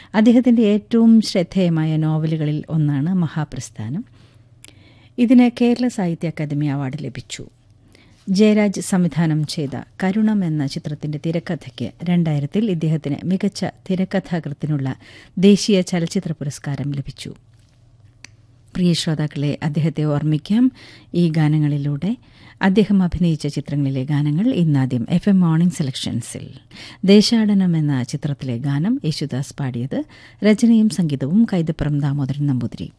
അദ്ദേഹത്തിൻ്റെ ഏറ്റവും ശ്രദ്ധേയമായ നോവലുകളിൽ ഒന്നാണ് മഹാപ്രസ്ഥാനം ഇതിന് കേരള സാഹിത്യ അക്കാദമി അവാർഡ് ലഭിച്ചു ജയരാജ് സംവിധാനം ചെയ്ത കരുണം എന്ന ചിത്രത്തിന്റെ തിരക്കഥയ്ക്ക് രണ്ടായിരത്തിൽ ഇദ്ദേഹത്തിന് മികച്ച തിരക്കഥാകൃത്തിനുള്ള ദേശീയ ചലച്ചിത്ര പുരസ്കാരം ലഭിച്ചു പ്രിയ ശ്രോതാക്കളെ അദ്ദേഹത്തെ ഓർമ്മിക്കാം ഈ ഗാനങ്ങളിലൂടെ അദ്ദേഹം അഭിനയിച്ച ചിത്രങ്ങളിലെ ഗാനങ്ങൾ ഇന്നാദ്യം എഫ് എം മോർണിംഗ് സെലക്ഷൻസിൽ ദേശാടനം എന്ന ചിത്രത്തിലെ ഗാനം യേശുദാസ് പാടിയത് രചനയും സംഗീതവും കൈതപ്പുറം ദാമോദരൻ നമ്പൂതിരി